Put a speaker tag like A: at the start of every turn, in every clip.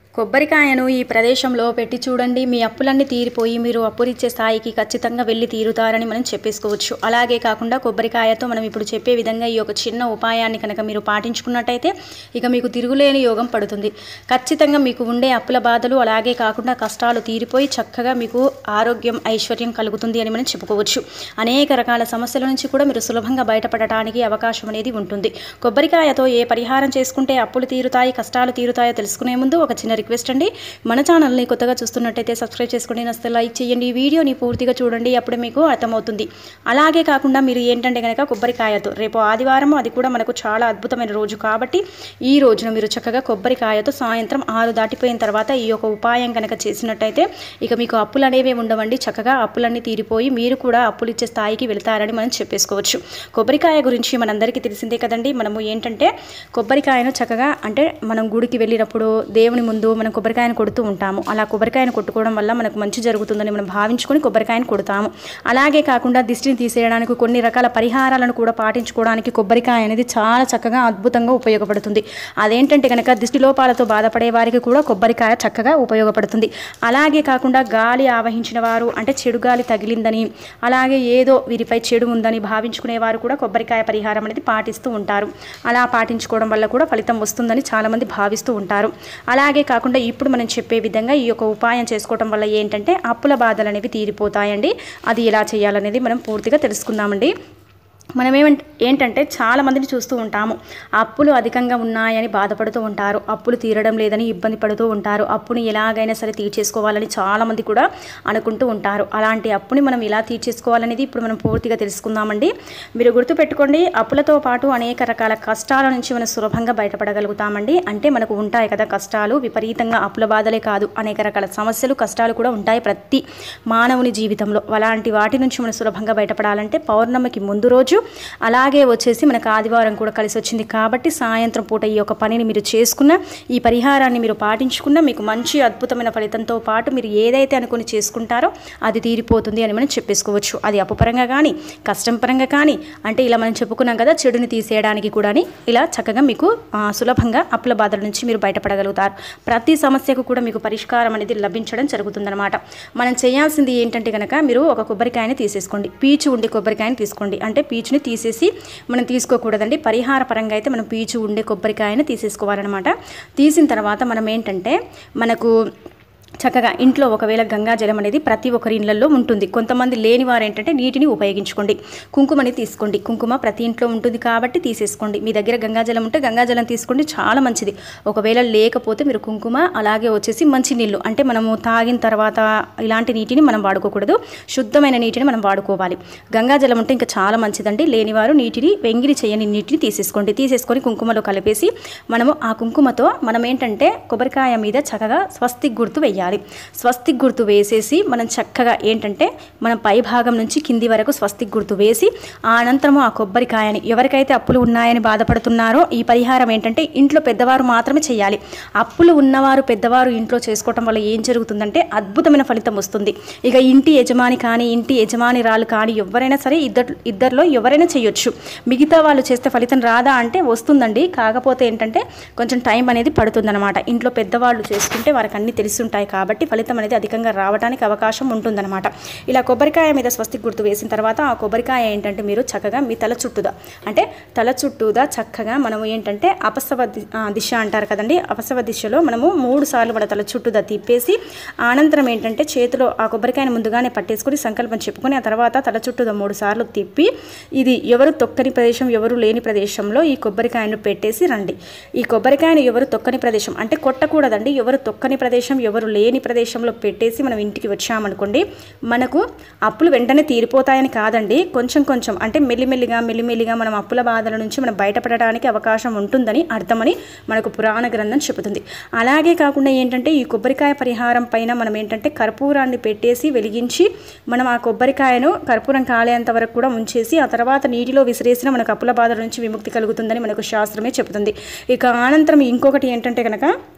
A: కొబ్బరికాయను ఈ ప్రదేశంలో పెట్టి చూడండి మీ అప్పులన్నీ తీరిపోయి మీరు అప్పులిచ్చే స్థాయికి ఖచ్చితంగా వెళ్ళి తీరుతారని మనం చెప్పేసుకోవచ్చు అలాగే కాకుండా కొబ్బరికాయతో మనం ఇప్పుడు చెప్పే విధంగా ఈ ఒక చిన్న ఉపాయాన్ని కనుక మీరు పాటించుకున్నట్టయితే ఇక మీకు తిరుగులేని యోగం పడుతుంది ఖచ్చితంగా మీకు ఉండే అప్పుల బాధలు అలాగే కాకుండా కష్టాలు తీరిపోయి చక్కగా మీకు ఆరోగ్యం ఐశ్వర్యం కలుగుతుంది అని మనం చెప్పుకోవచ్చు అనేక రకాల సమస్యల నుంచి కూడా మీరు సులభంగా బయటపడటానికి అవకాశం అనేది ఉంటుంది కొబ్బరికాయతో ఏ పరిహారం చేసుకుంటే అప్పులు తీరుతాయి కష్టాలు తీరుతాయో తెలుసుకునే ముందు ఒక చిన్న రిక్వెస్ట్ అండి మన ఛానల్ని కొత్తగా చూస్తున్నట్టయితే సబ్స్క్రైబ్ చేసుకోండి నస్తే లైక్ చేయండి ఈ వీడియోని పూర్తిగా చూడండి అప్పుడే మీకు అర్థమవుతుంది అలాగే కాకుండా మీరు ఏంటంటే కనుక కొబ్బరికాయతో రేపు ఆదివారం అది కూడా మనకు చాలా అద్భుతమైన రోజు కాబట్టి ఈ రోజున మీరు చక్కగా కొబ్బరికాయతో సాయంత్రం ఆరు దాటిపోయిన తర్వాత ఈ యొక్క ఉపాయం కనుక చేసినట్టయితే ఇక మీకు అప్పులు అనేవి ఉండవండి చక్కగా అప్పులన్నీ తీరిపోయి మీరు కూడా అప్పులు ఇచ్చే స్థాయికి వెళ్తారని మనం చెప్పేసుకోవచ్చు కొబ్బరికాయ గురించి మనందరికీ తెలిసిందే కదండి మనము ఏంటంటే కొబ్బరికాయను చక్కగా అంటే మనం గుడికి వెళ్ళినప్పుడు దేవుని ముందు మనం కొబ్బరికాయను కొడుతూ ఉంటాము అలా కొబ్బరికాయను కొట్టుకోవడం వల్ల మనకు మంచి జరుగుతుందని మనం భావించుకొని కొబ్బరికాయను కొడతాము అలాగే కాకుండా దిష్టిని తీసేయడానికి కొన్ని రకాల పరిహారాలను కూడా పాటించుకోవడానికి కొబ్బరికాయ అనేది చాలా చక్కగా అద్భుతంగా ఉపయోగపడుతుంది అదేంటంటే కనుక దిష్టి లోపాలతో బాధపడే వారికి కూడా కొబ్బరికాయ చక్కగా ఉపయోగపడుతుంది అలాగే కాకుండా గాలి ఆవహించిన వారు అంటే చెడు గాలి తగిలిందని అలాగే ఏదో వీరిపై చెడు ఉందని భావించుకునే వారు కూడా కొబ్బరికాయ పరిహారం అనేది పాటిస్తూ ఉంటారు అలా పాటించుకోవడం వల్ల కూడా ఫలితం వస్తుందని చాలామంది భావిస్తూ ఉంటారు అలాగే కాకుండా ఇప్పుడు మనం చెప్పే విధంగా ఈ యొక్క ఉపాయం చేసుకోవడం వల్ల ఏంటంటే అప్పుల బాధలు అనేవి తీరిపోతాయండి అది ఎలా చేయాలనేది మనం పూర్తిగా తెలుసుకుందామండి మనం ఏమంటే ఏంటంటే చాలా మందిని చూస్తూ ఉంటాము అప్పులు అధికంగా ఉన్నాయని బాధపడుతూ ఉంటారు అప్పులు తీరడం లేదని ఇబ్బంది పడుతూ ఉంటారు అప్పుని ఎలాగైనా సరే తీర్చేసుకోవాలని చాలామంది కూడా అనుకుంటూ ఉంటారు అలాంటి అప్పుని మనం ఎలా తీర్చేసుకోవాలనేది ఇప్పుడు మనం పూర్తిగా తెలుసుకుందామండి మీరు గుర్తుపెట్టుకోండి అప్పులతో పాటు అనేక రకాల కష్టాల నుంచి మనం సులభంగా బయటపడగలుగుతామండి అంటే మనకు ఉంటాయి కదా కష్టాలు విపరీతంగా అప్పుల బాధలే కాదు అనేక రకాల సమస్యలు కష్టాలు కూడా ఉంటాయి ప్రతి మానవుని జీవితంలో అలాంటి వాటి నుంచి మనం సులభంగా బయటపడాలంటే పౌర్ణమికి ముందు రోజు అలాగే వచ్చేసి మనకు ఆదివారం కూడా కలిసి వచ్చింది కాబట్టి సాయంత్రం పూట ఈ యొక్క పనిని మీరు చేసుకున్న ఈ పరిహారాన్ని మీరు పాటించుకున్న మీకు మంచి అద్భుతమైన ఫలితంతో పాటు మీరు ఏదైతే అనుకుని చేసుకుంటారో అది తీరిపోతుంది అని మనం చెప్పేసుకోవచ్చు అది అప్పు పరంగా కానీ కష్టం పరంగా కానీ అంటే ఇలా మనం చెప్పుకున్నాం కదా చెడుని తీసేయడానికి కూడా ఇలా చక్కగా మీకు ఆ, సులభంగా అప్పుల బాధల నుంచి మీరు బయటపడగలుగుతారు ప్రతి సమస్యకు కూడా మీకు పరిష్కారం అనేది లభించడం జరుగుతుందన్నమాట మనం చేయాల్సింది ఏంటంటే కనుక మీరు ఒక కొబ్బరికాయని తీసేసుకోండి పీచు ఉండే కొబ్బరికాయని తీసుకోండి అంటే పీచుని తీసేసి మనం తీసుకోకూడదండి పరిహార పరంగా అయితే మనం పీచు ఉండే కొబ్బరికాయని తీసేసుకోవాలన్నమాట తీసిన తర్వాత మనం ఏంటంటే మనకు చక్కగా ఇంట్లో ఒకవేళ గంగా జలం అనేది ప్రతి ఒక్కరి ఇళ్లలో ఉంటుంది కొంతమంది లేని వారు ఏంటంటే నీటిని ఉపయోగించుకోండి కుంకుమని తీసుకోండి కుంకుమ ప్రతి ఇంట్లో ఉంటుంది కాబట్టి తీసేసుకోండి మీ దగ్గర గంగాజలం ఉంటే గంగాజలం తీసుకోండి చాలా మంచిది ఒకవేళ లేకపోతే మీరు కుంకుమ అలాగే వచ్చేసి మంచి నీళ్ళు అంటే మనము తాగిన తర్వాత ఇలాంటి నీటిని మనం వాడుకోకూడదు శుద్ధమైన నీటిని మనం వాడుకోవాలి గంగాజలం ఉంటే ఇంకా చాలా మంచిదండి లేనివారు నీటిని వెంగిలి చేయని నీటిని తీసేసుకోండి తీసేసుకొని కుంకుమలో కలిపేసి మనము ఆ కుంకుమతో మనం ఏంటంటే కొబ్బరికాయ మీద చక్కగా స్వస్తిక్ గుర్తు వేయాలి స్వస్తిక్ గుర్తు వేసేసి మనం చక్కగా ఏంటంటే మనం పై భాగం నుంచి కింది వరకు స్వస్తిక్ గుర్తు వేసి ఆ అనంతరము ఆ కొబ్బరికాయని ఎవరికైతే అప్పులు ఉన్నాయని బాధపడుతున్నారో ఈ పరిహారం ఏంటంటే ఇంట్లో పెద్దవారు మాత్రమే చేయాలి అప్పులు ఉన్నవారు పెద్దవారు ఇంట్లో చేసుకోవటం వల్ల ఏం జరుగుతుందంటే అద్భుతమైన ఫలితం వస్తుంది ఇక ఇంటి యజమాని కానీ ఇంటి యజమానిరాలు కానీ ఎవరైనా సరే ఇద్దరు ఇద్దరిలో ఎవరైనా చేయొచ్చు మిగతా వాళ్ళు చేస్తే ఫలితం రాదా అంటే వస్తుందండి కాకపోతే ఏంటంటే కొంచెం టైం అనేది పడుతుందన్నమాట ఇంట్లో పెద్దవాళ్ళు చేసుకుంటే వారికి అన్నీ తెలుసుంటాయి కాబట్టి ఫలితం అనేది అధికంగా రావడానికి అవకాశం ఉంటుందన్నమాట ఇలా కొబ్బరికాయ మీద స్వస్తిక్ గుర్తు వేసిన తర్వాత ఆ కొబ్బరికాయ ఏంటంటే మీరు చక్కగా మీ తల చుట్టూదా అంటే తల చుట్టూదా చక్కగా మనము ఏంటంటే అపసవ ది- ఆ, దిశ అంటారు కదండి అపసవ దిశలో మనము మూడు సార్లు మన తల చుట్టూదా తిప్పేసి అనంతరం ఏంటంటే చేతిలో ఆ కొబ్బరికాయని ముందుగానే పట్టేసుకొని సంకల్పం చెప్పుకొని ఆ తర్వాత తల చుట్టూదా మూడు సార్లు తిప్పి ఇది ఎవరు తొక్కని ప్రదేశం ఎవరు లేని ప్రదేశంలో ఈ కొబ్బరికాయను పెట్టేసి రండి ఈ కొబ్బరికాయను ఎవరు తొక్కని ప్రదేశం అంటే కొట్టకూడదండి ఎవరు తొక్కని ప్రదేశం ఎవరు లేని ప్రదేశంలో పెట్టేసి మనం ఇంటికి వచ్చామనుకోండి మనకు అప్పులు వెంటనే తీరిపోతాయని కాదండి కొంచెం కొంచెం అంటే మెల్లిమెల్లిగా మెల్లిమెల్లిగా మనం అప్పుల బాధల నుంచి మనం బయటపడడానికి అవకాశం ఉంటుందని అర్థమని మనకు పురాణ గ్రంథం చెబుతుంది అలాగే కాకుండా ఏంటంటే ఈ కొబ్బరికాయ పరిహారం పైన మనం ఏంటంటే కర్పూరాన్ని పెట్టేసి వెలిగించి మనం ఆ కొబ్బరికాయను కర్పూరం కాలేంత వరకు కూడా ఉంచేసి ఆ తర్వాత నీటిలో విసిరేసిన మనకు అప్పుల బాధల నుంచి విముక్తి కలుగుతుందని మనకు శాస్త్రమే చెబుతుంది ఇక అనంతరం ఇంకొకటి ఏంటంటే కనుక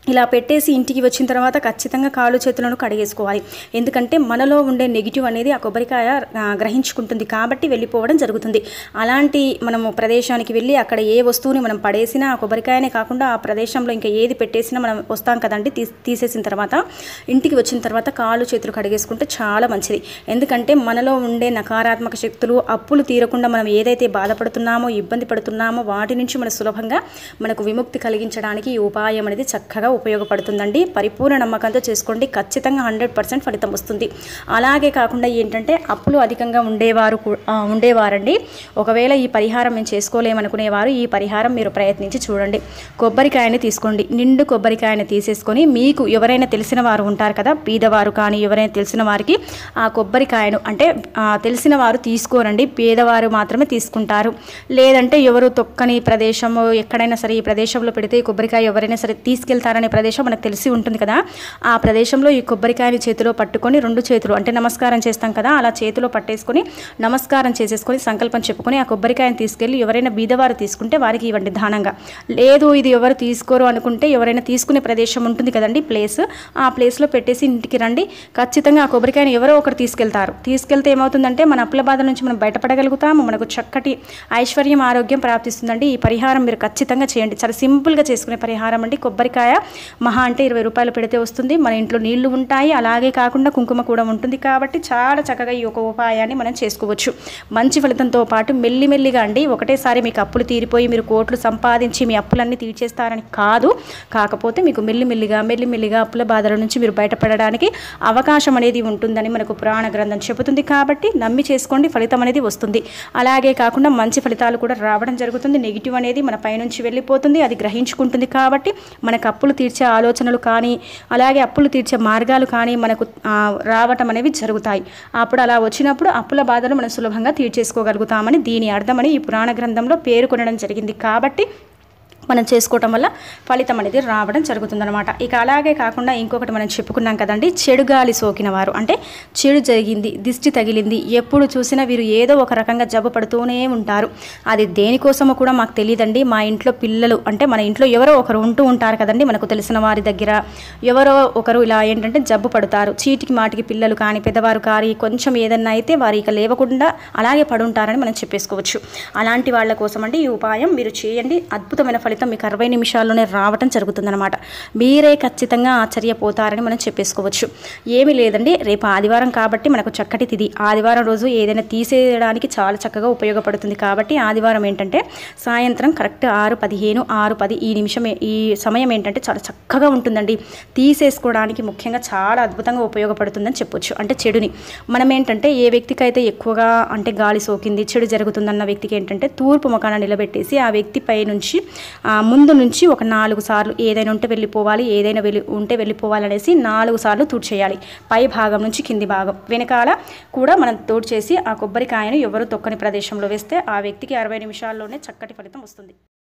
A: ఇలా పెట్టేసి ఇంటికి వచ్చిన తర్వాత ఖచ్చితంగా కాళ్ళు చేతులను కడిగేసుకోవాలి ఎందుకంటే మనలో ఉండే నెగిటివ్ అనేది ఆ కొబ్బరికాయ ఆ, గ్రహించుకుంటుంది కాబట్టి వెళ్ళిపోవడం జరుగుతుంది అలాంటి మనము ప్రదేశానికి వెళ్ళి అక్కడ ఏ వస్తువుని మనం పడేసినా ఆ కొబ్బరికాయనే కాకుండా ఆ ప్రదేశంలో ఇంకా ఏది పెట్టేసినా మనం వస్తాం కదండి తీ తీసేసిన తర్వాత ఇంటికి వచ్చిన తర్వాత కాళ్ళు చేతులు కడిగేసుకుంటే చాలా మంచిది ఎందుకంటే మనలో ఉండే నకారాత్మక శక్తులు అప్పులు తీరకుండా మనం ఏదైతే బాధపడుతున్నామో ఇబ్బంది పడుతున్నామో వాటి నుంచి మన సులభంగా మనకు విముక్తి కలిగించడానికి ఈ ఉపాయం అనేది చక్కగా ఉపయోగపడుతుందండి పరిపూర్ణ నమ్మకంతో చేసుకోండి ఖచ్చితంగా హండ్రెడ్ పర్సెంట్ ఫలితం వస్తుంది అలాగే కాకుండా ఏంటంటే అప్పులు అధికంగా ఉండేవారు కూ- ఆ, ఉండేవారండి ఒకవేళ ఈ పరిహారం మేము చేసుకోలేమనుకునేవారు ఈ పరిహారం మీరు ప్రయత్నించి చూడండి కొబ్బరికాయని తీసుకోండి నిండు కొబ్బరికాయని తీసేసుకొని మీకు ఎవరైనా తెలిసిన వారు ఉంటారు కదా బీదవారు కానీ ఎవరైనా తెలిసిన వారికి ఆ కొబ్బరికాయను అంటే ఆ, తెలిసిన వారు తీసుకోరండి పేదవారు మాత్రమే తీసుకుంటారు లేదంటే ఎవరు తొక్కని ప్రదేశము ఎక్కడైనా సరే ఈ ప్రదేశంలో పెడితే ఈ కొబ్బరికాయ ఎవరైనా సరే తీసుకెళ్తారనే ప్రదేశం మనకు తెలిసి ఉంటుంది కదా ఆ ప్రదేశంలో ఈ కొబ్బరికాయని చేతిలో పట్టుకొని రెండు చేతులు అంటే నమస్కారం చేస్తాం కదా అలా చేతిలో పట్టేసుకొని నమస్కారం చేసేసుకొని సంకల్పం చెప్పుకొని ఆ కొబ్బరికాయని తీసుకెళ్ళి ఎవరైనా బీదవారు తీసుకుంటే వారికి ఇవ్వండి దానంగా లేదు ఇది ఎవరు తీసుకోరు అనుకుంటే ఎవరైనా తీసుకునే ప్రదేశం ఉంటుంది కదండి ప్లేస్ ఆ ప్లేస్లో పెట్టేసి ఇంటికి రండి ఖచ్చితంగా ఆ కొబ్బరికాయని ఎవరో ఒకరు తీసుకెళ్తారు తీసుకెళ్తే ఏమవుతుందంటే మన అప్పుల బాధ నుంచి మనం బయటపడగలుగుతాము మనకు చక్కటి ఐశ్వర్యం ఆరోగ్యం ప్రాప్తిస్తుందండి ఈ పరిహారం మీరు ఖచ్చితంగా చేయండి చాలా సింపుల్గా చేసుకునే పరిహారం అండి కొబ్బరికాయ మహా అంటే ఇరవై రూపాయలు పెడితే వస్తుంది మన ఇంట్లో నీళ్లు ఉంటాయి అలాగే కాకుండా కుంకుమ కూడా ఉంటుంది కాబట్టి చాలా చక్కగా ఈ ఒక ఉపాయాన్ని మనం చేసుకోవచ్చు మంచి ఫలితంతో పాటు మెల్లిమెల్లిగా అండి ఒకటేసారి మీకు అప్పులు తీరిపోయి మీరు కోట్లు సంపాదించి మీ అప్పులన్నీ తీర్చేస్తారని కాదు కాకపోతే మీకు మెల్లిమెల్లిగా మెల్లిమెల్లిగా అప్పుల బాధల నుంచి మీరు బయటపడడానికి అవకాశం అనేది ఉంటుందని మనకు పురాణ గ్రంథం చెబుతుంది కాబట్టి నమ్మి చేసుకోండి ఫలితం అనేది వస్తుంది అలాగే కాకుండా మంచి ఫలితాలు కూడా రావడం జరుగుతుంది నెగిటివ్ అనేది మన పైనుంచి వెళ్ళిపోతుంది అది గ్రహించుకుంటుంది కాబట్టి మనకు అప్పులు తీర్చే ఆలోచనలు కానీ అలాగే అప్పులు తీర్చే మార్గాలు కానీ మనకు ఆ, రావటం అనేవి జరుగుతాయి అప్పుడు అలా వచ్చినప్పుడు అప్పుల బాధలు మనం సులభంగా తీర్చేసుకోగలుగుతామని దీని అర్థమని ఈ పురాణ గ్రంథంలో పేర్కొనడం జరిగింది కాబట్టి మనం చేసుకోవటం వల్ల ఫలితం అనేది రావడం జరుగుతుందన్నమాట ఇక అలాగే కాకుండా ఇంకొకటి మనం చెప్పుకున్నాం కదండి చెడు గాలి సోకిన వారు అంటే చెడు జరిగింది దిష్టి తగిలింది ఎప్పుడు చూసినా వీరు ఏదో ఒక రకంగా జబ్బు పడుతూనే ఉంటారు అది దేనికోసమో కూడా మాకు తెలియదండి మా ఇంట్లో పిల్లలు అంటే మన ఇంట్లో ఎవరో ఒకరు ఉంటూ ఉంటారు కదండి మనకు తెలిసిన వారి దగ్గర ఎవరో ఒకరు ఇలా ఏంటంటే జబ్బు పడతారు చీటికి మాటికి పిల్లలు కానీ పెద్దవారు కానీ కొంచెం ఏదన్నా అయితే వారు ఇక లేవకుండా అలాగే పడుంటారని మనం చెప్పేసుకోవచ్చు అలాంటి వాళ్ళ కోసం అండి ఈ ఉపాయం మీరు చేయండి అద్భుతమైన ఫలితం మీకు అరవై నిమిషాల్లోనే రావటం జరుగుతుందన్నమాట మీరే ఖచ్చితంగా ఆశ్చర్యపోతారని మనం చెప్పేసుకోవచ్చు ఏమీ లేదండి రేపు ఆదివారం కాబట్టి మనకు చక్కటి తిది ఆదివారం రోజు ఏదైనా తీసేయడానికి చాలా చక్కగా ఉపయోగపడుతుంది కాబట్టి ఆదివారం ఏంటంటే సాయంత్రం కరెక్ట్ ఆరు పదిహేను ఆరు పది ఈ నిమిషం ఈ సమయం ఏంటంటే చాలా చక్కగా ఉంటుందండి తీసేసుకోవడానికి ముఖ్యంగా చాలా అద్భుతంగా ఉపయోగపడుతుందని చెప్పొచ్చు అంటే చెడుని మనం ఏంటంటే ఏ వ్యక్తికి అయితే ఎక్కువగా అంటే గాలి సోకింది చెడు జరుగుతుందన్న వ్యక్తికి ఏంటంటే తూర్పు ముఖాన నిలబెట్టేసి ఆ వ్యక్తి పై నుంచి ఆ, ముందు నుంచి ఒక నాలుగు సార్లు ఏదైనా ఉంటే వెళ్ళిపోవాలి ఏదైనా వెళ్ళి ఉంటే వెళ్ళిపోవాలి అనేసి నాలుగు సార్లు తూడ్చేయాలి పై భాగం నుంచి కింది భాగం వెనకాల కూడా మనం తోడ్చేసి ఆ కొబ్బరికాయను ఎవరు తొక్కని ప్రదేశంలో వేస్తే ఆ వ్యక్తికి అరవై నిమిషాల్లోనే చక్కటి ఫలితం వస్తుంది